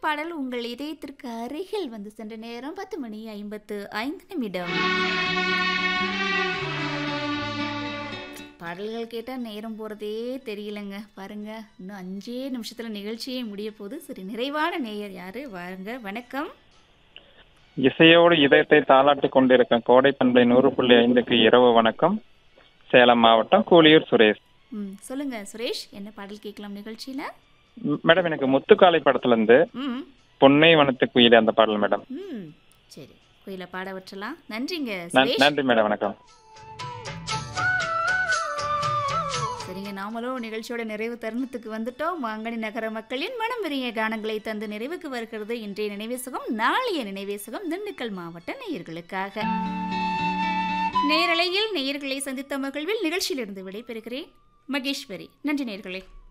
பாடல் உங்கள் இதயத்திற்கு அருகில் வந்து சென்ற நேரம் பத்து மணி ஐம்பத்து ஐந்து நிமிடம் பாடல்கள் கேட்டால் நேரம் போகிறதே தெரியலங்க பாருங்க இன்னும் அஞ்சே நிமிஷத்தில் நிகழ்ச்சியே முடிய போகுது சரி நிறைவான நேயர் யாரு வாருங்க வணக்கம் இசையோடு இதயத்தை தாளாட்டி கொண்டிருக்கும் கோடை பண்பை நூறு புள்ளி ஐந்துக்கு இரவு வணக்கம் சேலம் மாவட்டம் கூலியூர் சுரேஷ் ம் சொல்லுங்க சுரேஷ் என்ன பாடல் கேட்கலாம் நிகழ்ச்சியில் ம், மேடம் எனக்கு முத்துக்காலை படத்துல இருந்து ம் பொன்னை வனத்து குயிலே அந்த பாடல் மேடம் ம் சரி கோயிலை பாட வற்றலாம் நன்றிங்க நன்- சுரேஷ் நன்றி மேடம் வணக்கம் சரிங்க நாமளும் நிகழ்ச்சியோட நிறைவு தருணத்துக்கு வந்துட்டோம் மாங்கனி நகர மக்களின் மனம் விரிய கானங்களை தந்து நிறைவுக்கு வருகிறது இன்றைய நினைவேசகம் நாளைய நினைவேசகம் திண்டுக்கல் மாவட்ட நேயர்களுக்காக நேரலையில் நேயர்களை சந்தித்த மகிழ்வில் நிகழ்ச்சியிலிருந்து விடைபெறுகிறேன் மகேஸ்வரி நன்றி நேயர்களே